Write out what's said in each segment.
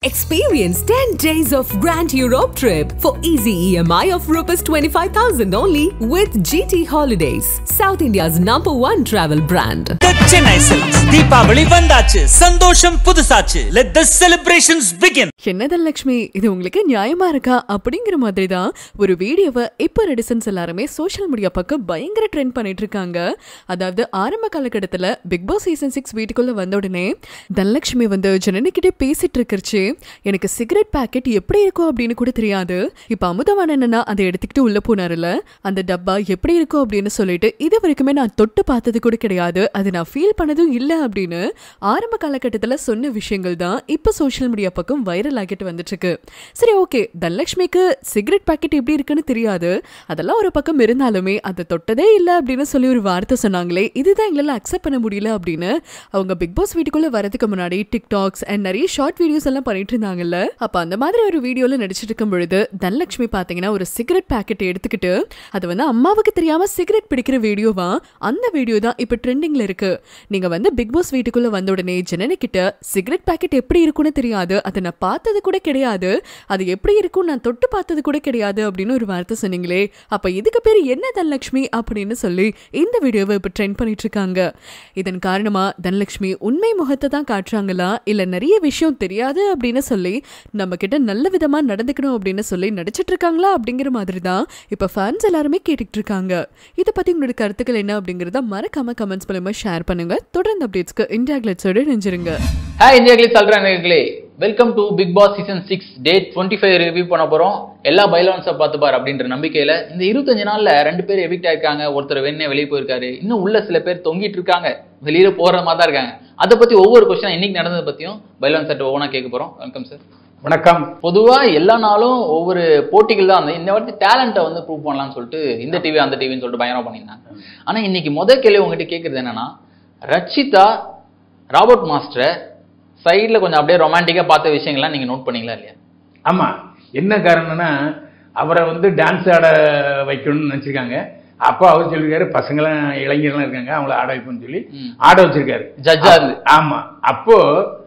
Experience 10 days of Grand Europe trip for easy EMI of Rs 25,000 only with GT Holidays, South India's number one travel brand. The Chennai Silks. Deepavali வந்தாச்சு சந்தோஷம் புதுசாச்சு let the celebrations begin என்னதான் லக்ஷ்மி இது உங்களுக்கு நியாயமா இருக்கா அப்படிங்கிற மாதிரி தான் ஒரு வீடியோவை இப்போ ரெடிசன்ஸ் எல்லாருமே சோஷியல் மீடியா பக்கம் பயங்கர ட்ரெண்ட் பண்ணிட்டு இருக்காங்க அதாவது ஆரம்ப காலகட்டத்தில் பிக் பாஸ் சீசன் சிக்ஸ் வீட்டுக்குள்ள வந்த உடனே தனலட்சுமி வந்து ஜனனிக்கிட்டே பேசிட்டு இருக்கிறச்சு எனக்கு சிகரெட் பாக்கெட் எப்படி இருக்கும் அப்படின்னு கூட தெரியாது இப்போ அமுதவான என்னன்னா அதை எடுத்துக்கிட்டு உள்ள போனாருல அந்த டப்பா எப்படி இருக்கும் அப்படின்னு சொல்லிட்டு இது வரைக்குமே நான் தொட்டு பார்த்தது கூட கிடையாது அது நான் ஃபீல் பண்ணதும் இல்லை அப்படின்னு ஆரம்ப காலகட்டத்தில் சொன்ன விஷயங்கள் தான் இப்போ சோஷியல் மீடியா பக்கம் வைரல் ஆகிட்டு வந்துட்டு இருக்கு சரி ஓகே தனலட்சுமிக்கு சிகரெட் பாக்கெட் எப்படி இருக்குன்னு தெரியாது அதெல்லாம் ஒரு பக்கம் இருந்தாலுமே அதை தொட்டதே இல்லை அப்படின்னு சொல்லி ஒரு வார்த்தை சொன்னாங்களே இதுதான் எங்களால் அக்செப்ட் பண்ண முடியல அப்படின்னு அவங்க பிக் பாஸ் வீட்டுக்குள்ள வரதுக்கு முன்னாடி டிக்டாக்ஸ் அண்ட் நிறைய ஷார்ட் வீடியோஸ் எல்லாம் பண்ணிட்டு இருந்தாங்கல்ல அப்ப அந்த மாதிரி ஒரு வீடியோல நடிச்சிட்டு இருக்கும் பொழுது தனலட்சுமி பாத்தீங்கன்னா ஒரு சிகரெட் பாக்கெட் எடுத்துக்கிட்டு அது வந்து அம்மாவுக்கு தெரியாம சிகரெட் பிடிக்கிற வீடியோவா அந்த வீடியோ தான் இப்போ ட்ரெண்டிங்ல இருக்கு நீங்க வந்து பிக் பாஸ் வீட்டுக்குள்ள வந்த உடனே ஜனனி கிட்ட சிகரெட் பாக்கெட் எப்படி இருக்கும்னு தெரியாது அதை நான் பார்த்தது கூட கிடையாது அது எப்படி இருக்கும் நான் தொட்டு பார்த்தது கூட கிடையாது அப்படின்னு ஒரு வார்த்தை சொன்னீங்களே அப்ப இதுக்கு பேர் என்ன தனலட்சுமி அப்படின்னு சொல்லி இந்த வீடியோவை இப்போ ட்ரெண்ட் பண்ணிட்டு இருக்காங்க இதன் காரணமா தனலட்சுமி உண்மை முகத்தை தான் காட்டுறாங்களா இல்ல நிறைய விஷயம் தெரியாது அப்படின்னு சொல்லி நம்ம கிட்ட நல்ல விதமா நடந்துக்கணும் அப்படின்னு சொல்லி நடிச்சிட்டு இருக்காங்களா அப்படிங்கிற மாதிரி தான் இப்ப ஃபேன்ஸ் எல்லாருமே கேட்டுட்டு இருக்காங்க இதை பத்தி உங்களோட கருத்துக்கள் என்ன அப்படிங்கறத மறக்காம கமெண்ட்ஸ் மூலமா ஷேர் பண்ணுங்க தொடர்ந்து அப்டேட்ஸ்க்கு இந்தியா கிளட்ஸோட நெஞ்சிருங்க ஹாய் இந்தியா கிளிப் சொல்கிறேன் welcome to Bigg Boss season six date twenty five review பண்ண போகிறோம் எல்லா பைலான்ஸை பார்த்து பார் அப்படின்ற நம்பிக்கையில் இந்த இருபத்தஞ்சு நாளில் ரெண்டு பேர் எவிக்ட் ஆயிருக்காங்க ஒருத்தர் வெண்ணே வெளியே போயிருக்காரு இன்னும் உள்ள சில பேர் தொங்கிட்டு இருக்காங்க வெளியில போகிற மாதிரி தான் இருக்காங்க அதை பற்றி ஒவ்வொரு கொஸ்டின் இன்னைக்கு நடந்ததை பற்றியும் பைலான் சட்ட ஒவ்வொன்றா கேட்க போகிறோம் வெல்கம் சார் வணக்கம் பொதுவாக எல்லா நாளும் ஒவ்வொரு போட்டிகள் தான் வந்து இந்த வாட்டி டேலண்ட்டை வந்து ப்ரூவ் பண்ணலாம்னு சொல்லிட்டு இந்த டிவி அந்த டிவின்னு சொல்லிட்டு பயங்கரம் பண்ணியிருந்தாங்க ஆனால் இன்னைக்கு முத கேள்வி உங்ககிட்ட கேட்குறது என்னன்னா ரட்சிதா ராபர்ட் மாஸ்டரை சைடில் கொஞ்சம் அப்படியே ரொமான்டிக்காக பார்த்த விஷயங்கள்லாம் நீங்கள் நோட் பண்ணீங்களா இல்லையா ஆமா என்ன காரணம்னா அவரை வந்து டான்ஸ் ஆட வைக்கணும்னு நினச்சிருக்காங்க அப்போ அவர் சொல்லியிருக்காரு பசங்களாம் இளைஞர்லாம் இருக்காங்க அவங்கள ஆட வைப்போம்னு சொல்லி ம். ஆட வச்சிருக்காரு ஜட்ஜா இருந்து ஆமா அப்போ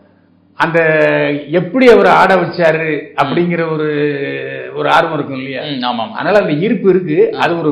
அந்த எப்படி அவர் ஆட வச்சாரு அப்படிங்கிற ஒரு ஒரு ஆர்வம் இருக்கும் இல்லையா ம் ஆமாம் அதனால அந்த ஈர்ப்பு இருக்கு அது ஒரு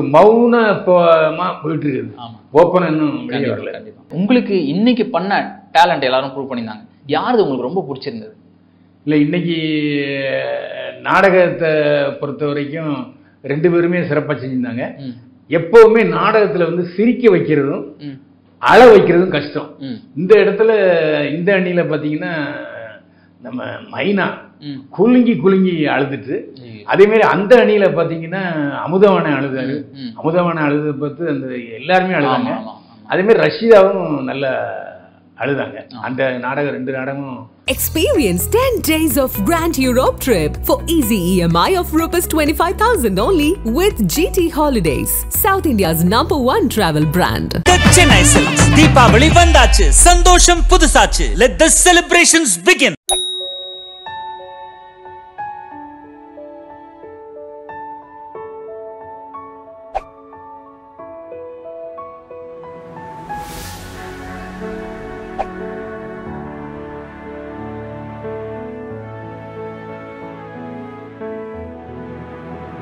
மௌனமா போயிட்டு இருக்குது ஆமாம் ஓப்பன் இன்னும் வெளியே கண்டிப்பா, வரல கண்டிப்பா. உங்களுக்கு இன்னைக்கு பண்ண டேலண்ட் எல்லாரும் ப்ரூவ் பண்ணியிருந்தாங்க யாருது உங்களுக்கு ரொம்ப பிடிச்சிருந்தது இல்லை இன்னைக்கு அஹ், நாடகத்தை பொறுத்த வரைக்கும் ரெண்டு பேருமே சிறப்பாக செஞ்சிருந்தாங்க ம் எப்பவுமே நாடகத்துல வந்து சிரிக்க வைக்கிறதும் ம் அழ வைக்கிறதும் கஷ்டம் ம் இந்த இடத்துல இந்த அணியில பாத்தீங்கன்னா நம்ம மைனா ம் குலுங்கி குலுங்கி அழுதுட்டு ஐயோ. அதே மாதிரி அந்த அணியில பாத்தீங்கன்னா அமுதவான அழுதாரு ம். அமுதவான அழுத பார்த்து அந்த எல்லாருமே அழுதாங்க ஆமா, ஆமா, ஆமா. அதே மாதிரி ரஷீதாவும் நல்லா அழுதாங்க அந்த நாடகம் ரெண்டு நாடகமும் Experience 10 days of Grand Europe trip for easy EMI of Rs 25,000 only with GT Holidays, South India's number one travel brand. The Chennai Silks. Deepavali வந்தாச்சு சந்தோஷம் புதுசாச்சு let the celebrations begin